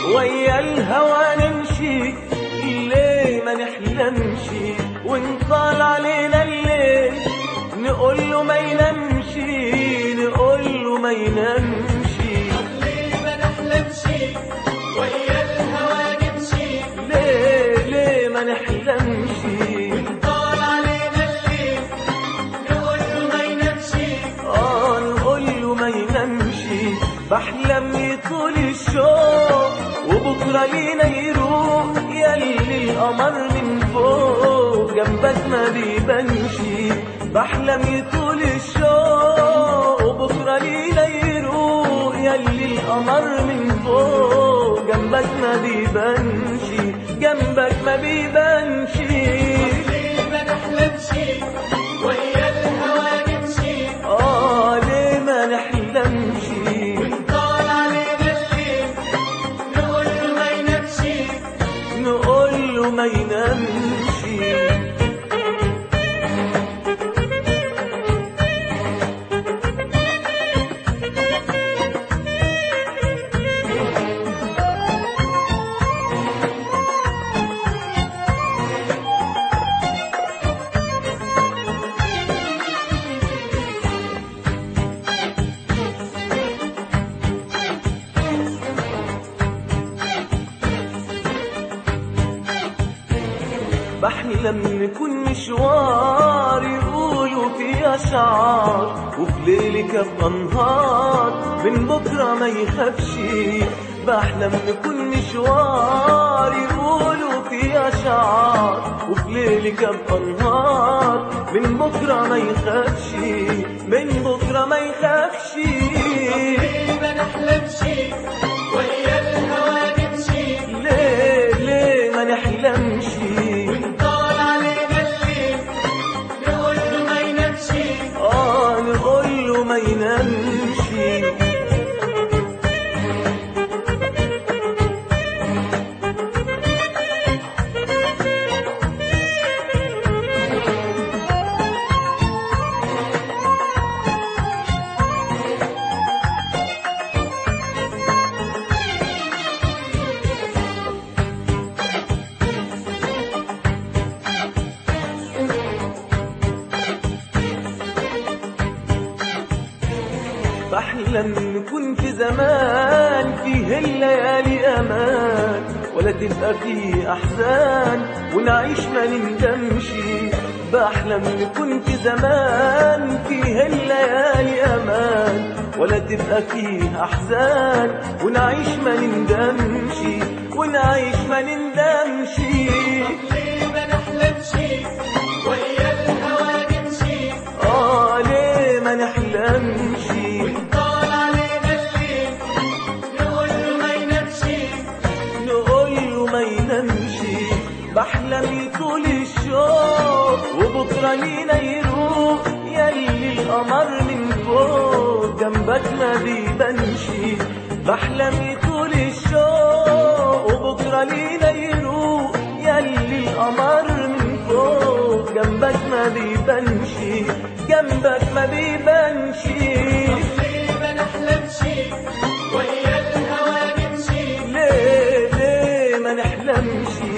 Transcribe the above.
ويا الهوى نمشي ليه ما نحلمش ونطال علينا الليل نقول له ما ينامش نقول له ما ينامش ليه ما نحلمش ويا الهوى نمشي ليه ليه ما نحلمش طال علينا الليل نقول له ما ينامش اه نقول له ما ينامش بحلم طول الشوق وبكره لينا يروح يلي القمر من فوق جنبك ما بيبانش بحلم طول الشوق وبكره لينا يروح يلي القمر من فوق جنبك ما بيبانش جنبك ما بيبانش ليه ما نحلمش ويا الهوى نمشي اه ليه ما نحلمش طال علينا الليل نقول له ما ينامش نقول له ما ينامش بحلم نكون مشوار يقولوا فيه أشعار وفي ليلك أبقى نهار من بكرة ما يخافش بحلم نكون مشوار يقولوا فيه أشعار وفي ليلك أبقى نهار من بكرة ما يخافش من بكرة ما يخافش ليه ما نحلمش ويا الهوى نمشي ليه ليه ما نحلمش طال علينا الليل نقول له ما ينامش اه نقول له ما ينامش بحلم نكون في زمان فيه الليالي امان ولا تبقى فيه احزان ونعيش ما نندمش بحلم نكون في زمان فيه الليالي امان ولا تبقى فيه احزان ونعيش ما نندمش ونعيش ما نندمش ليه ما نحلمش ويا الهوى نمشي اه ليه ما نحلمش طال علينا الليل نقول له ما ينامش نقول له ما ينامش بحلم طول الشوق وبكره لينا يروح يلي القمر من فوق جنبك ما بيبانش بحلم طول الشوق وبكره لينا يروح يلي القمر من فوق جنبك ما بيبانش جنبك ما بيبانش ليه ما نحلمش ويا الهوى نمشي ليه ليه ما نحلمش